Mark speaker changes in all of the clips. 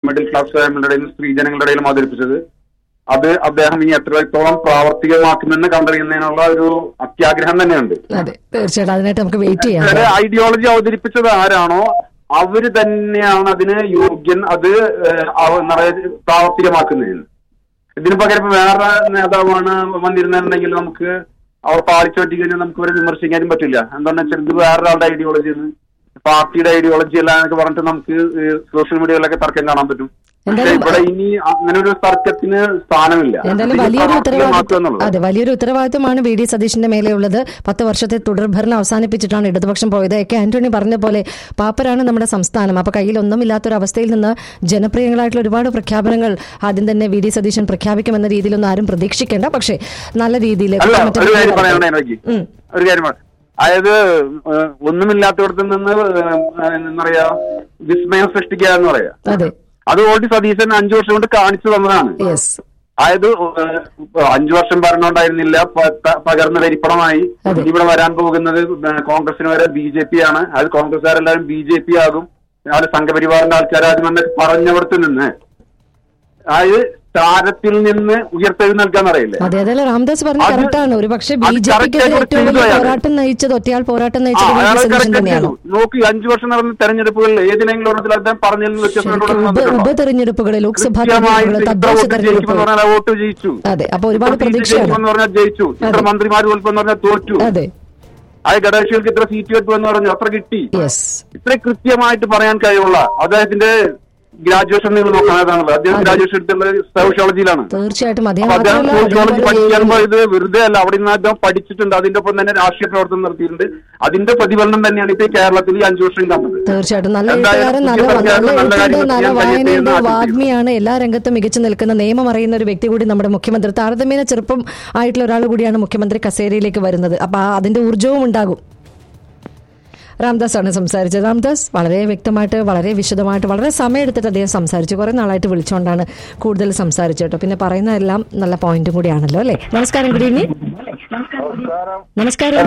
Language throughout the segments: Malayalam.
Speaker 1: മിഡിൽ ക്ലാസ് ഫാമിലിയുടെ ഇടയിലും സ്ത്രീജനങ്ങളുടെ ഇടയിലും അവതരിപ്പിച്ചത് അത് അദ്ദേഹം ഇനി എത്രത്തോളം പ്രാവർത്തികമാക്കുമെന്ന് കണ്ടറിയുന്നതിനുള്ള ഒരു അത്യാഗ്രഹം തന്നെയുണ്ട്
Speaker 2: അതെ തീർച്ചയായിട്ടും അതിനായിട്ട് നമുക്ക് വെയിറ്റ് ചെയ്യാം
Speaker 1: ചില ഐഡിയോളജി അവതരിപ്പിച്ചത് ആരാണോ അവര് തന്നെയാണ് അതിന് യോഗ്യൻ അത് ഏഹ്, അവ- എന്താ പറയാ, പ്രാവർത്തികമാക്കുന്നതിന് ഇതിന് പകരം ഇപ്പൊ വേറെ നേതാവാണ് വന്നിരുന്നുണ്ടെങ്കിൽ നമുക്ക് അവർ പാളിച്ചു പറ്റി കഴിഞ്ഞാൽ നമുക്ക് അവരെ വിമർശിക്കാനും പറ്റില്ല എന്താണെന്ന് വെച്ചാൽ ഇത് വേറൊരാളുടെ ഐഡിയോളജി ആണ് പാർട്ടിയുടെ ഐഡിയോളജി അല്ല എന്നൊക്കെ പറഞ്ഞിട്ട് നമുക്ക് സോഷ്യൽ മീഡിയയിലൊക്കെ തർക്കം കാണാൻ പറ്റും പക്ഷെ
Speaker 2: എന്തായാലും
Speaker 1: ഇവിടെ ഇനി അങ്ങനെ ഒരു തർക്കത്തിന് സ്ഥാനമില്ല
Speaker 2: എന്തായാലും
Speaker 1: ഇതിന്
Speaker 2: വലിയൊരു
Speaker 1: പ്രാവർത്തികമാക്കുക
Speaker 2: ഉത്തരവാദിത്വം
Speaker 1: എന്നുള്ളത്.
Speaker 2: അതെ വലിയൊരു ഉത്തരവാദിത്വമാണ് വി ഡി സതീഷിന്റെ മേലെയുള്ളത് പത്ത് വർഷത്തെ തുടർഭരണം അവസാനിപ്പിച്ചിട്ടാണ് ഇടതുപക്ഷം പോയത് എ കെ ആന്റണി പറഞ്ഞ പോലെ പാപ്പരാണ് നമ്മുടെ സംസ്ഥാനം അപ്പൊ കയ്യിൽ ഒന്നുമില്ലാത്തൊരു അവസ്ഥയിൽ നിന്ന് ജനപ്രിയങ്ങളായിട്ടുള്ള ഒരുപാട് പ്രഖ്യാപനങ്ങൾ ആദ്യം തന്നെ വി ഡി സതീശൻ പ്രഖ്യാപിക്കുമെന്ന രീതിയിലൊന്നും ആരും പ്രതീക്ഷിക്കേണ്ട പക്ഷേ നല്ല രീതിയിൽ
Speaker 1: അല്ല
Speaker 2: മറ്റേ
Speaker 1: ഒരു കാര്യം
Speaker 2: രീതിയിൽ
Speaker 1: പറയണേ എനിക്ക്
Speaker 2: ഉം.
Speaker 1: ഒരു കാര്യം പറയാം അതായത് ഏഹ്, ഒന്നുമില്ലാത്തടത്ത് നിന്ന് ഏഹ്, എന്താ പറയാ വിസ്മയം സൃഷ്ടിക്കുക എന്ന് പറയാ
Speaker 2: അതെ
Speaker 1: അത് ഓൾറെഡി സതീശൻ അഞ്ചു വർഷം കൊണ്ട് കാണിച്ചു തന്നതാണ്
Speaker 2: യെസ്
Speaker 1: അതായത് ഏഹ്, ഇപ്പൊ അഞ്ചു വർഷം ഭരണമുണ്ടായിരുന്നില്ല പ- ത- പകർന്ന് വരിപ്പണമായി
Speaker 2: അതെ.
Speaker 1: ഇവിടെ വരാൻ പോകുന്നത് ഏഹ്, കോൺഗ്രസിന് വരെ ബി ജെ പി ആണ് അത് കോൺഗ്രസ്സുകാരെല്ലാവരും ബി ജെ പി ആകും അത് സംഘപരിവാറിന്റെ ആൾക്കാരാകും എന്നൊക്കെ പറഞ്ഞവിടത്ത് നിന്ന് അതായത് താരത്തിൽ നിന്ന് ഉയർത്തെഴുന്നേൽക്കാന്ന് അറിയില്ലേ
Speaker 2: അതെ അതല്ല രാംദാസ് പറഞ്ഞ
Speaker 1: അത്
Speaker 2: കറക്റ്റാണ് ഒരു പക്ഷേ ബി
Speaker 1: അത്
Speaker 2: ജെ
Speaker 1: correct
Speaker 2: പിക്കെതിരെ
Speaker 1: ആയിട്ട്
Speaker 2: ഏറ്റവും വലിയ
Speaker 1: ചെയ്തു അയാൾ.
Speaker 2: പോരാട്ടം നയിച്ചത് ഒറ്റയാൾ പോരാട്ടം
Speaker 1: ആ,
Speaker 2: നയിച്ചത് വി ഡി
Speaker 1: അയാള്
Speaker 2: സതീശൻ
Speaker 1: correct
Speaker 2: തന്നെയാണ്
Speaker 1: ആയിരുന്നു. നോക്കി അഞ്ചു വർഷം നടന്ന തെരഞ്ഞെടുപ്പുകളിൽ ഏതിനെങ്കിലും ഒരെണ്ണത്തിൽ അദ്ദേഹം പറഞ്ഞതിൽ നിന്ന്
Speaker 2: ശരിക്കും
Speaker 1: വ്യത്യസ്തമായിട്ടുള്ള
Speaker 2: ഉപ
Speaker 1: വന്നിട്ടുണ്ടോ?
Speaker 2: ഉപതെരഞ്ഞെടുപ്പുകൾ ലോക്സഭാ
Speaker 1: കൃത്യമായിട്ട്
Speaker 2: തെരഞ്ഞെടുപ്പുകൾ
Speaker 1: ഇത്ര
Speaker 2: തദ്ദേശ
Speaker 1: വോട്ട് ജയിക്കുമെന്ന്
Speaker 2: തെരഞ്ഞെടുപ്പുകൾ
Speaker 1: പറഞ്ഞാൽ ആ വോട്ട് ജയിച്ചു
Speaker 2: അതെ അപ്പൊ ഒരുപാട്
Speaker 1: ഇത്ര സീറ്റ്
Speaker 2: പ്രതീക്ഷയാണ്
Speaker 1: ജയിക്കുമെന്ന് പറഞ്ഞാൽ ജയിച്ചു ഇത്ര
Speaker 2: അതെ.
Speaker 1: മന്ത്രിമാർ തോൽപ്പെന്ന് പറഞ്ഞാൽ തോറ്റു
Speaker 2: അതെ
Speaker 1: അത് ഘടകകക്ഷികൾക്ക് ഇത്ര സീറ്റ് കിട്ടുമെന്ന് പറഞ്ഞു അത്ര കിട്ടി
Speaker 2: യെസ്
Speaker 1: ഇത്ര കൃത്യമായിട്ട് പറയാൻ കഴിവുള്ള അദ്ദേഹത്തിന്റെ ഗ്രാജുവേഷൻ നിങ്ങൾ നോക്കാനാണല്ലോ അദ്ദേഹം
Speaker 2: അതെ.
Speaker 1: ഗ്രാജുവേഷൻ എടുത്തുള്ളത് സോഷ്യോളജിയിലാണ്
Speaker 2: തീർച്ചയായിട്ടും അതേ
Speaker 1: അപ്പൊ അദ്ദേഹം
Speaker 2: മാത്രമല്ല
Speaker 1: സോഷ്യോളജി
Speaker 2: അതേപോലെ
Speaker 1: പഠിക്കാൻ
Speaker 2: ഏത്
Speaker 1: പോയത് വെറുതെ അല്ല അവിടെ നിന്ന് അദ്ദേഹം പഠിച്ചിട്ടുണ്ട് അതിന്റെ ഒപ്പം തന്നെ രാഷ്ട്രീയ പ്രവർത്തനം നടത്തിയിട്ടുണ്ട് അതിന്റെ പ്രതിഫലനം തന്നെയാണ് ഇപ്പൊ ഈ കേരളത്തിൽ ഈ അഞ്ചു വർഷം കണ്ടത്
Speaker 2: തീർച്ചയായിട്ടും നല്ല
Speaker 1: എന്തായാലും
Speaker 2: എഴുത്തുകാരൻ നല്ല
Speaker 1: പുതിയ
Speaker 2: നല്ല
Speaker 1: സർക്കാരിന് നല്ല
Speaker 2: എഴുത്തുണ്ട്
Speaker 1: കാര്യങ്ങൾ
Speaker 2: നല്ല
Speaker 1: ചെയ്യാൻ കഴിയട്ടെ
Speaker 2: വായനയുണ്ട്
Speaker 1: എന്ന് ആശംസിക്കുന്നു.
Speaker 2: വാഗ്മിയാണ് എല്ലാ രംഗത്തും മികച്ചു നിൽക്കുന്ന നിയമം അറിയുന്ന ഒരു വ്യക്തി കൂടി നമ്മുടെ മുഖ്യമന്ത്രി താരതമ്യേന ചെറുപ്പം ആയിട്ടുള്ള ഒരാൾ കൂടിയാണ് മുഖ്യമന്ത്രി കസേരയിലേക്ക് വരുന്നത് അപ്പൊ ആ അതിന്റെ ഊർജ്ജവും ഉണ്ടാകും രാംദാസ് ആണ് സംസാരിച്ചത് രാംദാസ് വളരെ വ്യക്തമായിട്ട് വളരെ വിശദമായിട്ട് വളരെ സമയമെടുത്തിട്ട് അദ്ദേഹം സംസാരിച്ചു കുറെ നാളായിട്ട് വിളിച്ചുകൊണ്ടാണ് കൂടുതൽ സംസാരിച്ചത് കേട്ടോ പിന്നെ പറയുന്നതെല്ലാം നല്ല പോയിന്റും കൂടിയാണല്ലോ അല്ലേ നമസ്കാരം ഗുഡ് ഈവനിങ്
Speaker 3: നമസ്കാരം
Speaker 2: നമസ്കാരം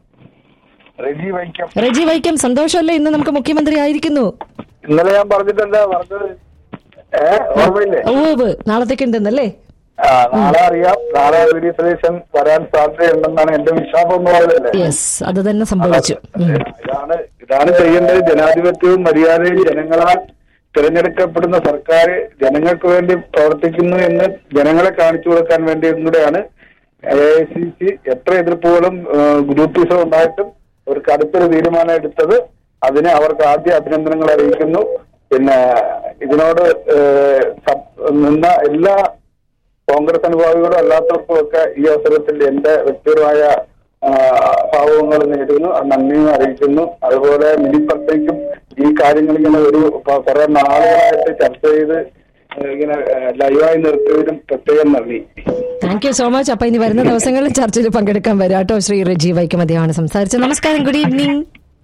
Speaker 3: റെജി വൈക്കം
Speaker 2: റജി വൈക്കം സന്തോഷമല്ലേ ഇന്ന് നമുക്ക് മുഖ്യമന്ത്രി ആയിരിക്കുന്നു
Speaker 3: ഇന്നലെ ഞാൻ പറഞ്ഞിട്ടെന്താ പറഞ്ഞത് ഏ ഓർമ്മയില്ലേ
Speaker 2: ഓവ് നാളത്തേക്ക് ഉണ്ടെന്നല്ലേ
Speaker 3: ആ നാളെ അറിയാം നാളെ വി ഡി സതീശൻ വരാൻ സാധ്യതയുണ്ടെന്നാണ് എന്റെ വിശ്വാസം എന്ന് പറയുന്നത്
Speaker 2: യെസ് അത് തന്നെ സംഭവിച്ചു ഉം.
Speaker 3: ഇതാണ് ഇതാണ് ചെയ്യേണ്ടത് ജനാധിപത്യവും മര്യാദയും ജനങ്ങളാൽ തിരഞ്ഞെടുക്കപ്പെടുന്ന സർക്കാർ ജനങ്ങൾക്ക് വേണ്ടി പ്രവർത്തിക്കുന്നു എന്ന് ജനങ്ങളെ കാണിച്ചു കൊടുക്കാൻ വേണ്ടിയും കൂടെയാണ് എ ഐ സി സി എത്ര എതിർപ്പുകളും ഗ്രൂപ്പിസം ഉണ്ടായിട്ടും ഒരു കടുത്തൊരു തീരുമാനം എടുത്തത് അതിന് അവർക്ക് ആദ്യ അഭിനന്ദനങ്ങൾ അറിയിക്കുന്നു പിന്നെ ഇതിനോട് ഏഹ്, സപ്- നിന്ന എല്ലാ കോൺഗ്രസ് അനുഭാവികളും അല്ലാത്തവർക്കും ഒക്കെ ഈ അവസരത്തിൽ എന്റെ വ്യക്തിപരമായ ആ, ഭാവങ്ങൾ നേരുന്നു അത് നന്ദിയും അറിയിക്കുന്നു അതുപോലെ മിനിപ്പത്തേക്കും ഈ കാര്യങ്ങൾ ഇങ്ങനെ ഒരു പ- കുറെ നാളുകളായിട്ട് ചർച്ച ചെയ്ത് ഏഹ്, ഇങ്ങനെ ഏഹ്, ലൈവായി നിർത്തിയതിനും പ്രത്യേകം നന്ദി
Speaker 2: താങ്ക് യു സോ മച്ച് അപ്പൊ ഇനി വരുന്ന ദിവസങ്ങളിൽ ചർച്ചയിൽ പങ്കെടുക്കാൻ വരാം കേട്ടോ ശ്രീ റജി വൈക്കം അദ്ദേഹമാണ് സംസാരിച്ചത് നമസ്കാരം ഗുഡ് ഈവനിങ്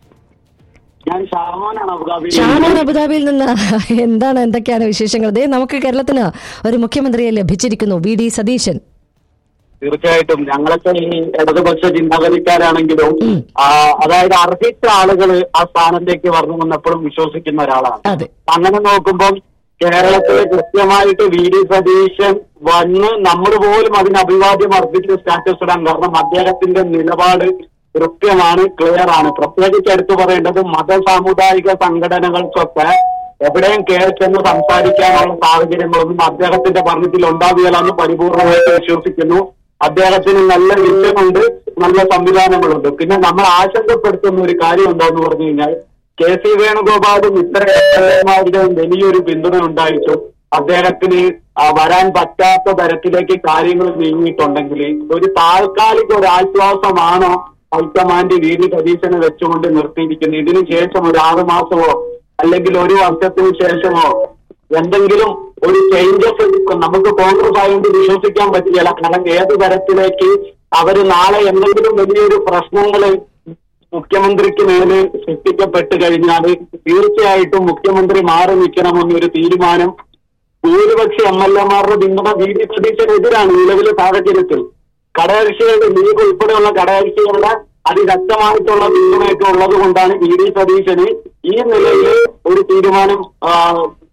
Speaker 4: ഞാൻ ഷാമാനാണ് അബുദാബി
Speaker 2: ഷാനാൻ അബുദാബിയിൽ നിന്ന് എന്താണ് എന്തൊക്കെയാണ് വിശേഷങ്ങൾ ദേ നമുക്ക് കേരളത്തിന് ഒരു മുഖ്യമന്ത്രിയെ ലഭിച്ചിരിക്കുന്നു വി ഡി സതീശൻ
Speaker 4: തീർച്ചയായിട്ടും ഞങ്ങളൊക്കെ ഈ ഇടതുപക്ഷ ചിന്താഗതിക്കാരാണെങ്കിലും ആ, അതായത് അർഹിച്ച ആളുകൾ ആ സ്ഥാനത്തേക്ക് വരണമെന്ന് എപ്പോഴും വിശ്വസിക്കുന്ന ഒരാളാണ്
Speaker 2: അതെ
Speaker 4: അങ്ങനെ നോക്കുമ്പോൾ കേരളത്തിലെ കൃത്യമായിട്ട് വി ഡി സതീശൻ വന്ന് നമ്മൾ പോലും അതിന് അഭിവാദ്യം അർപ്പിച്ച് സ്റ്റാറ്റസ് ഇടാൻ കാരണം അദ്ദേഹത്തിന്റെ നിലപാട് കൃത്യമാണ് ക്ലിയർ ആണ് പ്രത്യേകിച്ച് എടുത്തു പറയേണ്ടത് മത സാമുദായിക സംഘടനകൾക്കൊക്കെ എവിടെയും കേൾച്ചെന്ന് സംസാരിക്കാനുള്ള സാഹചര്യങ്ങളൊന്നും അദ്ദേഹത്തിന്റെ ഭരണത്തിൽ ഉണ്ടാവുകയില്ലെന്ന് പരിപൂർണമായിട്ട് വിശ്വസിക്കുന്നു അദ്ദേഹത്തിന് നല്ല വിഷയമുണ്ട് നല്ല സംവിധാനങ്ങളുണ്ട് പിന്നെ നമ്മൾ ആശങ്കപ്പെടുത്തുന്ന ഒരു കാര്യം എന്താന്ന് പറഞ്ഞു കഴിഞ്ഞാൽ കെ സി വേണുഗോപാലും ഇത്തരം എംഎൽഎമാരുടെയും വലിയൊരു പിന്തുണ ഉണ്ടായിട്ടും അദ്ദേഹത്തിന് ആ, വരാൻ പറ്റാത്ത തരത്തിലേക്ക് കാര്യങ്ങൾ നീങ്ങിയിട്ടുണ്ടെങ്കിൽ ഒരു താൽക്കാലിക ഒരു ആശ്വാസമാണോ ഹൈക്കമാൻഡ് വി ഡി സതീശനെ വെച്ചുകൊണ്ട് നിർത്തിയിരിക്കുന്നത് ഇതിനു ശേഷം ഒരു ആറു മാസമോ അല്ലെങ്കിൽ ഒരു വർഷത്തിന് ശേഷമോ എന്തെങ്കിലും ഒരു ചേഞ്ചസ് നമുക്ക് കോൺഗ്രസ് ആയതുകൊണ്ട് വിശ്വസിക്കാൻ പറ്റില്ല കാരണം ഏത് തരത്തിലേക്ക് അവര് നാളെ എന്തെങ്കിലും വലിയൊരു പ്രശ്നങ്ങള് മുഖ്യമന്ത്രിക്ക് മേലെ സൃഷ്ടിക്കപ്പെട്ട് കഴിഞ്ഞാൽ തീർച്ചയായിട്ടും മുഖ്യമന്ത്രി മാറി നിൽക്കണമെന്നൊരു തീരുമാനം ഭൂരിപക്ഷ എം എൽ എമാരുടെ പിന്തുണ വി ഡി സതീശനെതിരാണ് നിലവിലെ സാഹചര്യത്തിൽ ഘടകകക്ഷികളുടെ ലീഗ് ഉൾപ്പെടെയുള്ള ഘടകകക്ഷികളുടെ അതിശക്തമായിട്ടുള്ള പിന്തുണയൊക്കെ ഉള്ളത് കൊണ്ടാണ് വി ഡി സതീശന് ഈ നിലയിൽ ഒരു തീരുമാനം ആ,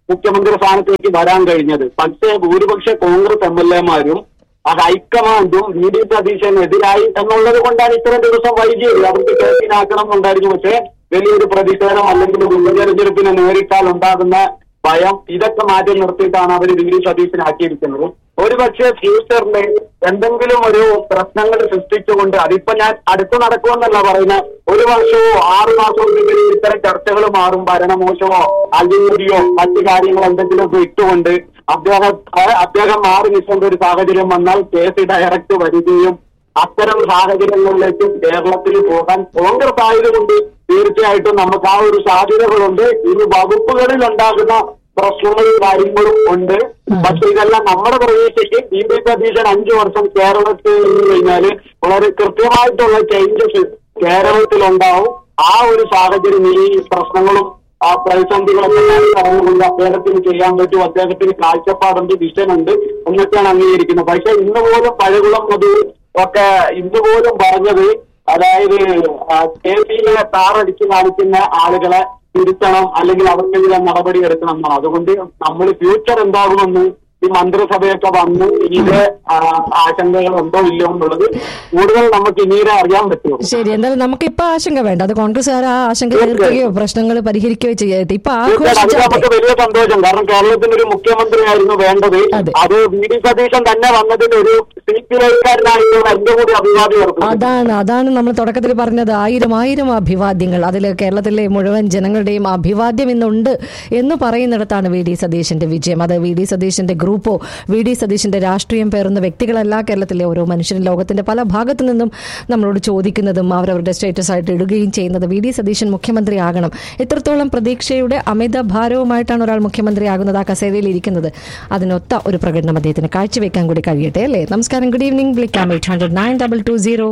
Speaker 4: മുഖ്യമന്ത്രി സ്ഥാനത്തേക്ക് വരാൻ കഴിഞ്ഞത് പക്ഷേ ഭൂരിപക്ഷ കോൺഗ്രസ് എം എൽ എമാരും ആ ഹൈക്കമാൻഡും വി ഡി സതീശനെതിരായി എന്നുള്ളത് കൊണ്ടാണ് ഇത്രയും ദിവസം വൈകിയത് അവർക്ക് കേസിനാക്കണം എന്നുണ്ടായിരുന്നു പക്ഷേ വലിയൊരു പ്രതിഷേധം അല്ലെങ്കിൽ ഒരു ഉപതെരഞ്ഞെടുപ്പിനെ നേരിട്ടാൽ ഉണ്ടാകുന്ന ഭയം ഇതൊക്കെ മാറ്റി നിർത്തിയിട്ടാണ് അവർ വി ഡി സതീശനാക്കിയിരിക്കുന്നത് ഒരുപക്ഷെ ഫ്യൂച്ചറിൽ എന്തെങ്കിലും ഒരു പ്രശ്നങ്ങൾ സൃഷ്ടിച്ചുകൊണ്ട് അതിപ്പോ ഞാൻ അടുത്ത് നടക്കുമെന്നല്ല പറയുന്നത് ഒരു വർഷമോ ആറു മാസമോ ഇത്തരം ചർച്ചകൾ മാറും ഭരണമോശമോ അഴിമതിയോ മറ്റു കാര്യങ്ങൾ എന്തെങ്കിലുമൊക്കെ ഇട്ടുകൊണ്ട് അദ്ദേഹം ആ- അദ്ദേഹം മാറി നിൽക്കേണ്ട ഒരു സാഹചര്യം വന്നാൽ കേസ് ഡയറക്റ്റ് വരികയും അത്തരം സാഹചര്യങ്ങളിലേക്ക് കേരളത്തിൽ പോകാൻ കോൺഗ്രസ് ആയതുകൊണ്ട് തീർച്ചയായിട്ടും നമുക്ക് ആ ഒരു സാധ്യതകളുണ്ട് ഇനി വകുപ്പുകളിൽ ഉണ്ടാകുന്ന പ്രശ്നങ്ങളും കാര്യങ്ങളും ഉണ്ട് പക്ഷെ ഇതെല്ലാം നമ്മുടെ പ്രതീക്ഷയ്ക്ക് ബി പി സതീശൻ അഞ്ചു വർഷം കേരളത്തിൽ നിന്ന് കഴിഞ്ഞാല് വളരെ കൃത്യമായിട്ടുള്ള ചേഞ്ചസ് കേരളത്തിലുണ്ടാവും ആ ഒരു സാഹചര്യം ഈ പ്രശ്നങ്ങളും ആ പ്രതിസന്ധികളൊക്കെ പറഞ്ഞുകൊണ്ട് അദ്ദേഹത്തിന് ചെയ്യാൻ പറ്റും അദ്ദേഹത്തിന് കാഴ്ചപ്പാടുണ്ട് വിഷനുണ്ട് എന്നൊക്കെയാണ് അംഗീകരിക്കുന്നത് പക്ഷെ ഇന്ന് പോലും പഴകുളം മധു ഒക്കെ ഇന്ന് പോലും പറഞ്ഞത് അതായത് കെ സിയിലെ താറടിച്ച് കാണിക്കുന്ന ആളുകളെ തിരുത്തണം അല്ലെങ്കിൽ അവർക്കെതിരെ നടപടി എടുക്കണം എന്നാണ് അതുകൊണ്ട് നമ്മൾ ഫ്യൂച്ചർ എന്താകുമെന്ന് ഈ മന്ത്രിസഭയൊക്കെ വന്ന് ഇനിയിലെ ആ, ആശങ്കകൾ ഉണ്ടോ ഇല്ലയോ എന്നുള്ളത് കൂടുതൽ നമുക്ക് ഇനിയിലെ അറിയാൻ പറ്റുമോ
Speaker 2: ശരി എന്തായാലും നമുക്ക് ഇപ്പൊ ആശങ്ക വേണ്ട അത് കോൺഗ്രസ്സുകാർ ആ ആശങ്ക തീർക്കുകയോ പ്രശ്നങ്ങൾ പരിഹരിക്കുകയോ ചെയ്യട്ടെ ഇപ്പൊ
Speaker 4: തീർച്ചയായിട്ടും അത്
Speaker 2: ആഘോഷിച്ചാട്ടെ
Speaker 4: നമുക്ക് വലിയ സന്തോഷം കാരണം കേരളത്തിന് ഒരു മുഖ്യമന്ത്രിയായിരുന്നു വേണ്ടത്
Speaker 2: അതെ.
Speaker 4: അത് വി ഡി സതീശൻ തന്നെ വന്നതിൽ ഒരു സി പി ഐക്കാരനായിട്ടുള്ള എന്റെ കൂടി അഭിവാദ്യം ഉറപ്പിച്ചു
Speaker 2: അതാണ് അതാണ് നമ്മൾ തുടക്കത്തിൽ പറഞ്ഞത് ആയിരം ആയിരം അഭിവാദ്യങ്ങൾ അതിൽ കേരളത്തിലെ മുഴുവൻ ജനങ്ങളുടെയും അഭിവാദ്യം ഇന്നുണ്ട് എന്ന് പറയുന്നിടത്താണ് വി ഡി സതീശന്റെ വിജയം അത് വി ഡി സതീശന്റെ ഗ്രൂപ്പോ വി ഡി സതീശന്റെ രാഷ്ട്രീയം പേറുന്ന വ്യക്തികളല്ല കേരളത്തിലെ ഓരോ മനുഷ്യരും ലോകത്തിന്റെ പല ഭാഗത്തു നിന്നും നമ്മളോട് ചോദിക്കുന്നതും അവരവരുടെ സ്റ്റേറ്റസ് ആയിട്ട് ഇടുകയും ചെയ്യുന്നത് വി ഡി സതീശൻ മുഖ്യമന്ത്രിയാകണം ഇത്രത്തോളം പ്രതീക്ഷയുടെ അമിത ഭാരവുമായിട്ടാണ് ഒരാൾ മുഖ്യമന്ത്രിയാകുന്നത് ആ കസേരയിൽ ഇരിക്കുന്നത് അതിനൊത്ത ഒരു പ്രകടനം അദ്ദേഹത്തിന് കാഴ്ചവെക്കാൻ കൂടി കഴിയട്ടെ അല്ലേ നമസ്കാരം ഗുഡ് ഈവനിംഗ് വിളിക്കാം eight hundred nine double two zero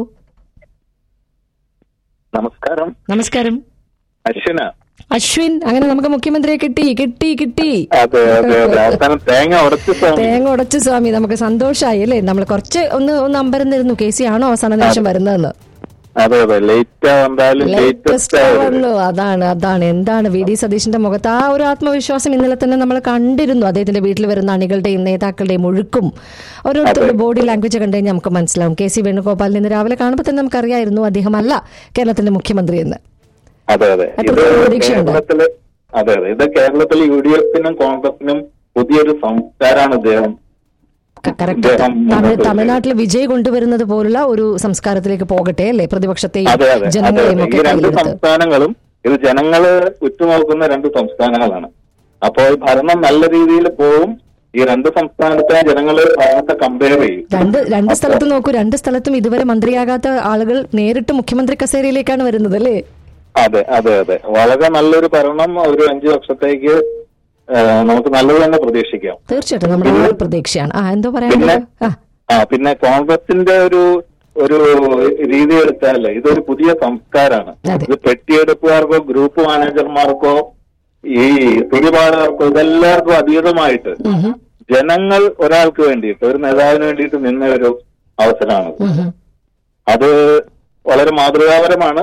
Speaker 3: നമസ്കാരം
Speaker 2: നമസ്കാരം
Speaker 3: അശ്വിന
Speaker 2: അശ്വിൻ അങ്ങനെ നമുക്ക് മുഖ്യമന്ത്രിയെ കിട്ടി കിട്ടി കിട്ടി
Speaker 3: അതെ അതെ അതെ അവസാനം തേങ്ങ ഉടച്ചു സ്വാമി
Speaker 2: തേങ്ങ ഉടച്ചു സ്വാമി നമുക്ക് സന്തോഷമായി അല്ലേ നമ്മൾ കുറച്ച് ഒന്ന് ഒന്ന് അമ്പരന്നിരുന്നു കെ സി ആണോ അവസാന നിമിഷം വരുന്നതെന്ന്
Speaker 3: അതെ അതെ ലേറ്റ് എന്തായാലും
Speaker 2: ലേറ്റസ്റ്റ്
Speaker 3: ലേറ്റസ്റ്റ്
Speaker 2: വന്നു അതാണ് അതാണ് എന്താണ് വി ഡി സതീഷിന്റെ മുഖത്ത് ആ ഒരു ആത്മവിശ്വാസം ഇന്നലെ തന്നെ നമ്മൾ കണ്ടിരുന്നു അദ്ദേഹത്തിന്റെ വീട്ടിൽ വരുന്ന അണികളുടെയും നേതാക്കളുടെയും ഒഴുക്കും ഓരോരുത്തരുടെ ബോഡി ലാംഗ്വേജ് കണ്ടു കഴിഞ്ഞാൽ നമുക്ക് മനസ്സിലാവും കെ സി വേണുഗോപാലിന് ഇന്ന് രാവിലെ കാണുമ്പോൾ തന്നെ നമുക്കറിയായിരുന്നു അദ്ദേഹമല്ല കേരളത്തിന്റെ മുഖ്യമന്ത്രി എന്ന്
Speaker 3: അതെ അതെ ഇത്
Speaker 2: അത്രത്തോളം പ്രതീക്ഷയുണ്ടോ?
Speaker 3: കേരളത്തില് അതെ അതെ ഇത് കേരളത്തിൽ യു ഡി എഫിനും കോൺഗ്രസിനും പുതിയൊരു സംസ്കാരമാണ് ഇദ്ദേഹം
Speaker 2: കറക്റ്റ്
Speaker 3: ഇദ്ദേഹം
Speaker 2: തമിഴ്
Speaker 3: മുന്നോട്ട്
Speaker 2: തമിഴ്നാട്ടിൽ വിജയ് കൊണ്ടുവരുന്നത് പോലുള്ള ഒരു സംസ്കാരത്തിലേക്ക് പോകട്ടെ അല്ലേ പ്രതിപക്ഷത്തെയും
Speaker 3: അതെ അതെ അതെ
Speaker 2: ജനങ്ങളെയും
Speaker 3: അതെ.
Speaker 2: ഒക്കെ
Speaker 3: ഈ രണ്ട്
Speaker 2: കയ്യിലെടുത്ത്
Speaker 3: സംസ്ഥാനങ്ങളും ഇത് ജനങ്ങള് ഉറ്റുനോക്കുന്ന രണ്ട് സംസ്ഥാനങ്ങളാണ് അപ്പോൾ ഭരണം നല്ല രീതിയിൽ പോവും ഈ രണ്ട് സംസ്ഥാനത്തെ ജനങ്ങള് ഭരണത്തെ കമ്പയർ ചെയ്യും
Speaker 2: രണ്ട് രണ്ട് സ്ഥലത്തും നോക്കൂ രണ്ട് സ്ഥലത്തും ഇതുവരെ മന്ത്രിയാകാത്ത ആളുകൾ നേരിട്ട് മുഖ്യമന്ത്രി കസേരയിലേക്കാണ് വരുന്നത് അല്ലേ
Speaker 3: അതെ അതെ അതെ വളരെ നല്ലൊരു ഭരണം ഒരു അഞ്ചു വർഷത്തേക്ക് ആ, നമുക്ക് നല്ലത് തന്നെ പ്രതീക്ഷിക്കാം
Speaker 2: തീർച്ചയായിട്ടും നമ്മുടെ ആ ഒരു പ്രതീക്ഷയാണ് ആ എന്തോ പറയാൻ
Speaker 3: പിന്നെ
Speaker 2: ആ
Speaker 3: ആ പിന്നെ കോൺഗ്രസിന്റെ ഒരു ഒരു രീതി എടുത്താൽ ഇതൊരു പുതിയ സംസ്കാരമാണ്
Speaker 2: അതെ.
Speaker 3: ഇത് പെട്ടിയെടുപ്പുകാർക്കോ ഗ്രൂപ്പ് മാനേജർമാർക്കോ ഈ പിടിപാടുകാർക്കോ ഇതെല്ലാവർക്കും അതീതമായിട്ട്
Speaker 2: ഉം ഹും.
Speaker 3: ജനങ്ങൾ ഒരാൾക്ക് വേണ്ടിയിട്ട് ഒരു നേതാവിന് വേണ്ടിയിട്ട് നിന്ന ഒരു അവസരമാണ്
Speaker 2: ഉം ഹും.
Speaker 3: അത് വളരെ മാതൃകാപരമാണ്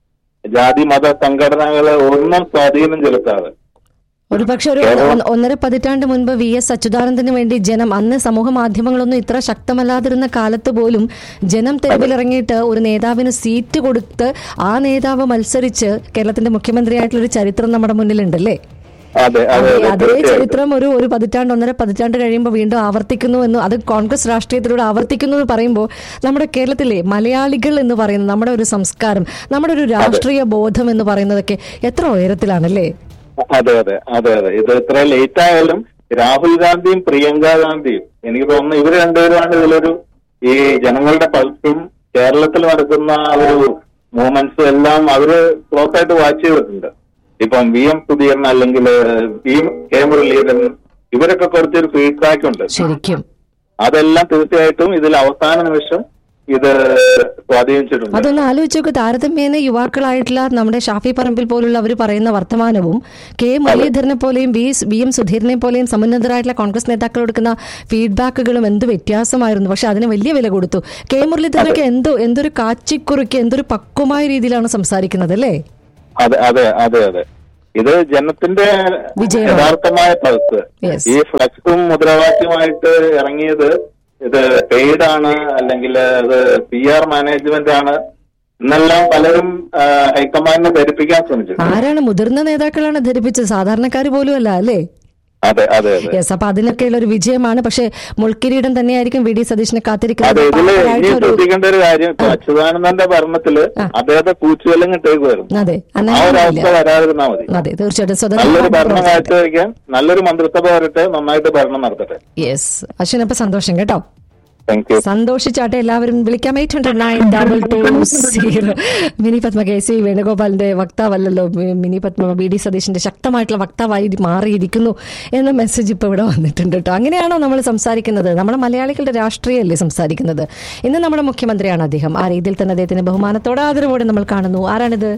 Speaker 3: ജാതി മത സംഘടനകളെ ഒന്നും സ്വാധീനം ചെലുത്താതെ
Speaker 2: ഒരു പക്ഷെ ഒരു ഒന്ന് ഒന്നര പതിറ്റാണ്ട് മുൻപ് വി എസ് അച്യുതാനന്ദന് വേണ്ടി ജനം അന്ന് സമൂഹ മാധ്യമങ്ങളൊന്നും ഇത്ര ശക്തമല്ലാതിരുന്ന കാലത്ത് പോലും ജനം തെരുവിലിറങ്ങിയിട്ട് ഒരു നേതാവിന് സീറ്റ് കൊടുത്ത് ആ നേതാവ് മത്സരിച്ച് കേരളത്തിന്റെ മുഖ്യമന്ത്രിയായിട്ടുള്ള ഒരു ചരിത്രം നമ്മുടെ മുന്നിലുണ്ടല്ലേ
Speaker 3: അതെ അതെ
Speaker 2: അതേ
Speaker 3: അതെ
Speaker 2: അതേ
Speaker 3: തീർച്ചയായിട്ടും
Speaker 2: ചരിത്രം ഒരു ഒരു പതിറ്റാണ്ട് ഒന്നര പതിറ്റാണ്ട് കഴിയുമ്പോൾ വീണ്ടും ആവർത്തിക്കുന്നു എന്ന് അത് കോൺഗ്രസ് രാഷ്ട്രീയത്തിലൂടെ ആവർത്തിക്കുന്നു എന്ന് പറയുമ്പോൾ നമ്മുടെ കേരളത്തിലെ മലയാളികൾ എന്ന് പറയുന്നത് നമ്മുടെ ഒരു സംസ്കാരം നമ്മുടെ ഒരു രാഷ്ട്രീയ ബോധം എന്ന് പറയുന്നതൊക്കെ എത്ര ഉയരത്തിലാണല്ലേ
Speaker 3: അതെ അതെ അതെ അതെ ഇത് ഇത്ര ലേറ്റ് ആയാലും രാഹുൽ ഗാന്ധിയും പ്രിയങ്ക ഗാന്ധിയും എനിക്ക് തോന്നുന്നു ഇവർ രണ്ടുപേരുമാണ് ഇതിലൊരു ഈ ജനങ്ങളുടെ പൾസും കേരളത്തിൽ നടക്കുന്ന ആ ഒരു മൂവ്മെന്റ്സും എല്ലാം അവര് ക്ലോസ് ആയിട്ട് വാച്ച് ചെയ്തിട്ടുണ്ട് ഇപ്പം വി എം സുധീരൻ അല്ലെങ്കിൽ വി എം കെ മുരളീധരൻ ഇവരൊക്കെ കുറച്ചൊരു ഫീഡ്ബാക്ക് ഉണ്ട്
Speaker 2: ശരിക്കും
Speaker 3: അതെല്ലാം തീർച്ചയായിട്ടും ഇതിൽ അവസാന നിമിഷം ഇത് സ്വാധീനിച്ചിട്ടുണ്ട്
Speaker 2: അതൊന്ന് ആലോചിച്ച് നോക്ക് താരതമ്യേന യുവാക്കളായിട്ടുള്ള നമ്മുടെ ഷാഫി പറമ്പിൽ പോലുള്ള അവർ പറയുന്ന വർത്തമാനവും കെ മുരളീധരനെ പോലെയും ബി ബി എം സുധീരനെ പോലെയും സമുന്നതരായിട്ടുള്ള കോൺഗ്രസ് നേതാക്കൾ കൊടുക്കുന്ന ഫീഡ്ബാക്കുകളും എന്ത് വ്യത്യാസമായിരുന്നു പക്ഷെ അതിന് വലിയ വില കൊടുത്തു കെ മുരളീധരനൊക്കെ എന്തോ എന്തൊരു കാച്ചിക്കുറുക്കി എന്തൊരു പക്വമായ രീതിയിലാണ് സംസാരിക്കുന്നത് അല്ലേ
Speaker 3: അതെ അതെ അതെ അതെ
Speaker 5: ഇത് ജനത്തിന്റെ
Speaker 2: വിജയമാണ്.
Speaker 5: യഥാർത്ഥമായ പൾസ്
Speaker 2: Yes.
Speaker 5: ഈ ഫ്ലക്സും മുദ്രാവാക്യമായിട്ട് ഇറങ്ങിയത് ഇത് പെയ്ഡ് ആണ് അല്ലെങ്കിൽ ഇത് പി ആർ മാനേജ്മെന്റ് ആണ് എന്നെല്ലാം പലരും ആ, ഹൈക്കമാൻഡിനെ ധരിപ്പിക്കാൻ ശ്രമിച്ചു
Speaker 2: ആരാണ് മുതിർന്ന നേതാക്കളാണ് ധരിപ്പിച്ചത് സാധാരണക്കാർ പോലും അല്ല അല്ലേ
Speaker 5: അതെ അതെ അതെ
Speaker 2: യെസ് അപ്പൊ അതിനൊക്കെയുള്ള ഒരു വിജയമാണ് പക്ഷെ മുൾക്കിരീടം തന്നെയായിരിക്കും വി ഡി സതീഷിനെ
Speaker 5: അതെ
Speaker 2: കാത്തിരിക്കുന്നത്
Speaker 5: ഇതില് ഇനി
Speaker 2: പാപ്പരായിട്ടൊരു-
Speaker 5: ശ്രദ്ധിക്കേണ്ട ഒരു കാര്യം ഇപ്പൊ അച്യുതാനന്ദന്റെ ഭരണത്തില് അദ്ദേഹത്തെ കൂച്ചുവെല്ലാം കിട്ടേക്കുമായിരുന്നു
Speaker 2: അതെ
Speaker 5: ആ ഒരു
Speaker 2: അങ്ങനെ
Speaker 5: അവസ്ഥ വരാതിരുന്നാ മതി
Speaker 2: അതെ തീർച്ചയായിട്ടും
Speaker 5: നല്ലൊരു ഭരണം
Speaker 2: സ്വതന്ത്ര
Speaker 5: കാഴ്ചവെക്കാൻ നല്ലൊരു മന്ത്രിസഭ വരട്ടെ നന്നായിട്ട് ഭരണം നടത്തട്ടെ
Speaker 2: യെസ് അശ്വിൻ അപ്പൊ സന്തോഷം കേട്ടോ
Speaker 5: താങ്ക് യു
Speaker 2: സന്തോഷിച്ചാട്ടെ എല്ലാവരും വിളിക്കാം eight hundred nine double two zero Mini Padma K C വേണുഗോപാലിന്റെ വക്താവല്ലല്ലോ മി- മിനി പത്മ ബി ഡി സതീഷിന്റെ ശക്തമായിട്ടുള്ള വക്താവായി മാറിയിരിക്കുന്നു എന്ന മെസ്സേജ് ഇപ്പൊ ഇവിടെ വന്നിട്ടുണ്ട് കേട്ടോ അങ്ങനെയാണോ നമ്മൾ സംസാരിക്കുന്നത് നമ്മുടെ മലയാളികളുടെ രാഷ്ട്രീയമല്ലേ സംസാരിക്കുന്നത് ഇന്ന് നമ്മുടെ മുഖ്യമന്ത്രിയാണ് അദ്ദേഹം ആ രീതിയിൽ തന്നെ അദ്ദേഹത്തിന്റെ ബഹുമാനത്തോടെ ആദരവോടെ നമ്മൾ കാണുന്നു ആരാണിത്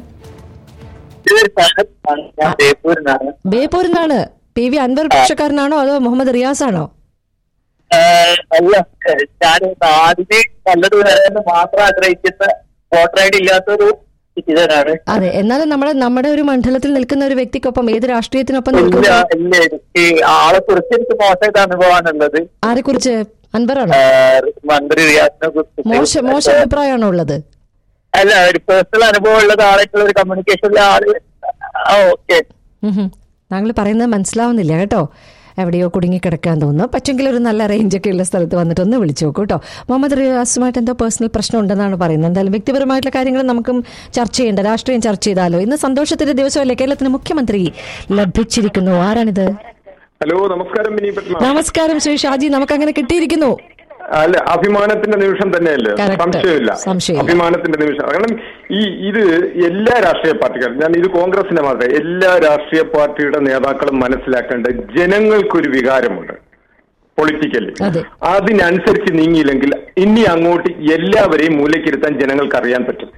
Speaker 4: ഞാൻ ബേപ്പൂരിനാണ്
Speaker 2: ബേപ്പൂരിൽ നിന്നാണ് പി വി അൻവർ പക്ഷക്കാരനാണോ അതോ മുഹമ്മദ് റിയാസ് ആണോ
Speaker 4: ഏഹ് അല്ല ഏഹ് ഞാൻ നാടിനെ നല്ലത് വരാമെന്ന് മാത്രം ആഗ്രഹിക്കുന്ന വോട്ടർ ഐ ഡി ഇല്ലാത്തൊരു സിറ്റിസനാണ്
Speaker 2: അതെ എന്നാലും നമ്മുടെ നമ്മുടെ ഒരു മണ്ഡലത്തിൽ നിൽക്കുന്ന ഒരു വ്യക്തിക്കൊപ്പം ഏത് രാഷ്ട്രീയത്തിനൊപ്പം
Speaker 4: ഇല്ല
Speaker 2: നിൽക്കുന്നു
Speaker 4: ഇല്ല എനിക്ക് ആളെ കുറിച്ച് എനിക്ക് മോശമായിട്ട് അനുഭവമാണുള്ളത്
Speaker 2: ആരെ കുറിച്ച് അൻവറാണോ
Speaker 4: ഏഹ് മന്ത്രി റിയാസിനെ കുറിച്ച്
Speaker 2: മോശം മോശം അഭിപ്രായമാണോ ഉള്ളത്
Speaker 4: അല്ല ഒരു പേഴ്സണൽ അനുഭവം ഉള്ളത് ആളായിട്ടുള്ള ഒരു കമ്മ്യൂണിക്കേഷനിലെ ആള് ഓക്കെ
Speaker 2: താങ്കൾ പറയുന്നത് മനസ്സിലാവുന്നില്ല കേട്ടോ എവിടെയോ കുടുങ്ങിക്കിടക്കാൻ തോന്നുന്നു പറ്റെങ്കിൽ ഒരു നല്ല റേഞ്ച് ഒക്കെ ഉള്ള സ്ഥലത്ത് വന്നിട്ട് ഒന്ന് വിളിച്ചു നോക്കൂ കേട്ടോ മുഹമ്മദ് റിയാസുമായിട്ട് എന്തോ പേഴ്സണൽ പ്രശ്നം ഉണ്ടെന്നാണ് പറയുന്നത് എന്തായാലും വ്യക്തിപരമായിട്ടുള്ള കാര്യങ്ങൾ നമുക്കും ചർച്ച ചെയ്യേണ്ട രാഷ്ട്രീയം ചർച്ച ചെയ്താലോ ഇന്ന് സന്തോഷത്തിന്റെ ദിവസമല്ലേ കേരളത്തിന് മുഖ്യമന്ത്രി ലഭിച്ചിരിക്കുന്നു ആരാണിത്
Speaker 6: ഹലോ നമസ്കാരം മിനി പത്മ
Speaker 2: നമസ്കാരം ശ്രീ ഷാജി നമുക്ക് അങ്ങനെ കിട്ടിയിരിക്കുന്നു
Speaker 6: അല്ല അഭിമാനത്തിന്റെ നിമിഷം തന്നെയല്ലേ
Speaker 2: Correct.
Speaker 6: സംശയമില്ല
Speaker 2: സംശയമില്ല.
Speaker 6: അഭിമാനത്തിന്റെ നിമിഷം കാരണം ഈ ഇത് എല്ലാ രാഷ്ട്രീയ പാർട്ടിക്കാരും ഞാൻ ഇത് കോൺഗ്രസിന്റെ മാത്രമേ എല്ലാ രാഷ്ട്രീയ പാർട്ടിയുടെ നേതാക്കളും മനസ്സിലാക്കേണ്ട ജനങ്ങൾക്കൊരു വികാരമുണ്ട് പൊളിറ്റിക്കലി
Speaker 2: അതെ.
Speaker 6: അതിനനുസരിച്ച് നീങ്ങിയില്ലെങ്കിൽ ഇനി അങ്ങോട്ട് എല്ലാവരെയും മൂലക്കിരുത്താൻ ജനങ്ങൾക്ക് അറിയാൻ പറ്റും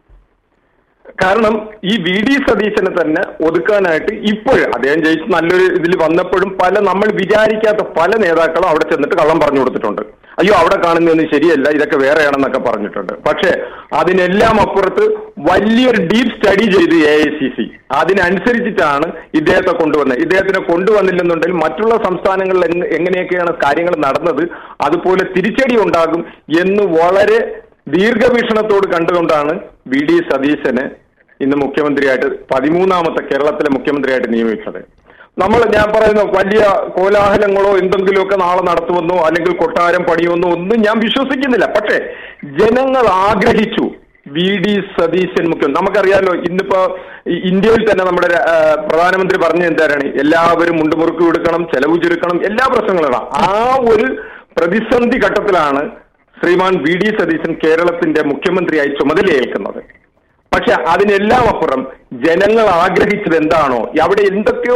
Speaker 6: കാരണം ഈ വി ഡി സതീശനെ തന്നെ ഒതുക്കാനായിട്ട് ഇപ്പോഴും അദ്ദേഹം ജയിച്ച് നല്ലൊരു ഇതിൽ വന്നപ്പോഴും പല നമ്മൾ വിചാരിക്കാത്ത പല നേതാക്കളും അവിടെ ചെന്നിട്ട് കള്ളം പറഞ്ഞു കൊടുത്തിട്ടുണ്ട് അയ്യോ അവിടെ കാണുന്നതൊന്നും ശരിയല്ല ഇതൊക്കെ വേറെയാണെന്നൊക്കെ പറഞ്ഞിട്ടുണ്ട് പക്ഷേ അതിനെല്ലാം അപ്പുറത്ത് വലിയൊരു ഡീപ് സ്റ്റഡി ചെയ്ത് എ ഐ സി സി അതിനനുസരിച്ചിട്ടാണ് ഇദ്ദേഹത്തെ കൊണ്ടുവന്നത് ഇദ്ദേഹത്തിനെ കൊണ്ടുവന്നില്ലെന്നുണ്ടെങ്കിൽ മറ്റുള്ള സംസ്ഥാനങ്ങളിൽ എങ് എങ്ങനെയൊക്കെയാണ് കാര്യങ്ങൾ നടന്നത് അതുപോലെ തിരിച്ചടി ഉണ്ടാകും എന്ന് വളരെ ദീർഘവീക്ഷണത്തോട് കണ്ടുകൊണ്ടാണ് വി ഡി സതീശനെ ഇന്ന് മുഖ്യമന്ത്രിയായിട്ട് പതിമൂന്നാമത്തെ കേരളത്തിലെ മുഖ്യമന്ത്രിയായിട്ട് നിയമിച്ചത് നമ്മൾ ഞാൻ പറയുന്ന വലിയ കോലാഹലങ്ങളോ എന്തെങ്കിലുമൊക്കെ നാളെ നടത്തുമെന്നോ അല്ലെങ്കിൽ കൊട്ടാരം പണിയുമെന്നോ ഒന്നും ഞാൻ വിശ്വസിക്കുന്നില്ല പക്ഷേ ജനങ്ങൾ ആഗ്രഹിച്ചു വി ഡി സതീശൻ മുഖ്യം നമുക്കറിയാലോ ഇന്നിപ്പോ ഈ ഇന്ത്യയിൽ തന്നെ നമ്മുടെ ആ, പ്രധാനമന്ത്രി പറഞ്ഞ എന്താണ് എല്ലാവരും മുണ്ടുമുറുക്ക് കൊടുക്കണം ചെലവ് ചുരുക്കണം എല്ലാ പ്രശ്നങ്ങളും ആ ഒരു പ്രതിസന്ധി ഘട്ടത്തിലാണ് ശ്രീമാൻ വി ഡി സതീശൻ കേരളത്തിന്റെ മുഖ്യമന്ത്രിയായി ചുമതലയേൽക്കുന്നത് പക്ഷെ അതിനെല്ലാം അപ്പുറം ജനങ്ങൾ ആഗ്രഹിച്ചത് എന്താണോ അവിടെ എന്തൊക്കെയോ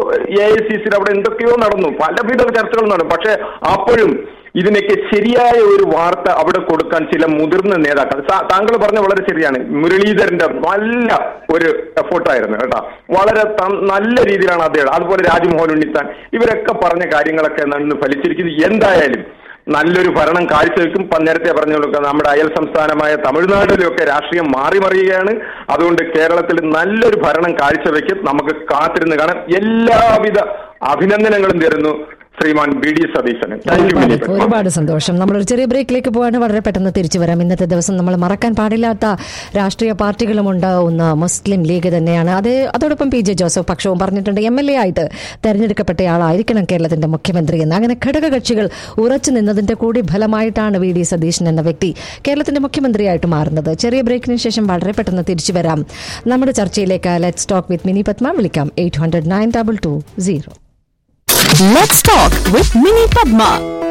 Speaker 6: എ ഐ സി സിയിൽ അവിടെ എന്തൊക്കെയോ നടന്നു പലവിധ ചർച്ചകൾ നടന്നു പക്ഷെ അപ്പോഴും ഇതിനൊക്കെ ശരിയായ ഒരു വാർത്ത അവിടെ കൊടുക്കാൻ ചില മുതിർന്ന നേതാക്കൾ സാ- താങ്കൾ പറഞ്ഞ വളരെ ശരിയാണ് മുരളീധരന്റെ നല്ല ഒരു എഫേർട്ടായിരുന്നു കേട്ടോ വളരെ ത- നല്ല രീതിയിലാണ് അദ്ദേഹം അതുപോലെ രാജ്മോഹൻ ഉണ്ണിത്താൻ ഇവരൊക്കെ പറഞ്ഞ കാര്യങ്ങളൊക്കെ നന്ന് ഫലിച്ചിരിക്കുന്നു എന്തായാലും നല്ലൊരു ഭരണം കാഴ്ചവെക്കും ഇപ്പം നേരത്തെ പറഞ്ഞു കൊടുക്കുക നമ്മുടെ അയൽ സംസ്ഥാനമായ തമിഴ്നാട്ടിലൊക്കെ രാഷ്ട്രീയം മാറി മറിയുകയാണ് അതുകൊണ്ട് കേരളത്തിൽ നല്ലൊരു ഭരണം കാഴ്ചവെക്കും നമുക്ക് കാത്തിരുന്ന് കാണാം എല്ലാവിധ അഭിനന്ദനങ്ങളും തരുന്നു ശ്രീമാൻ ബി ഡി സതീശന് താങ്ക് യു
Speaker 2: ഒരുപാട്
Speaker 6: മിനി പത്മ.
Speaker 2: ഒരുപാട് സന്തോഷം നമ്മളൊരു ചെറിയ ബ്രേക്കിലേക്ക് പോവാണ് വളരെ പെട്ടെന്ന് തിരിച്ചു വരാം ഇന്നത്തെ ദിവസം നമ്മൾ മറക്കാൻ പാടില്ലാത്ത രാഷ്ട്രീയ പാർട്ടികളും ഉണ്ടാവുന്ന മുസ്ലിം ലീഗ് തന്നെയാണ് അത് അതോടൊപ്പം പി ജെ ജോസഫ് പക്ഷവും പറഞ്ഞിട്ടുണ്ട് എം എൽ എ ആയിട്ട് തെരഞ്ഞെടുക്കപ്പെട്ടയാളായിരിക്കണം കേരളത്തിന്റെ മുഖ്യമന്ത്രി എന്ന് അങ്ങനെ ഘടകകക്ഷികൾ ഉറച്ചു നിന്നതിന്റെ കൂടി ഫലമായിട്ടാണ് വി ഡി സതീശൻ എന്ന വ്യക്തി കേരളത്തിന്റെ മുഖ്യമന്ത്രിയായിട്ട് മാറുന്നത് ചെറിയ ബ്രേക്കിന് ശേഷം വളരെ പെട്ടെന്ന് തിരിച്ചു വരാം നമ്മുടെ ചർച്ചയിലേക്ക് let's talk with Mini Padma വിളിക്കാം eight hundred nine double two zero
Speaker 7: Let's talk with Mini Padma.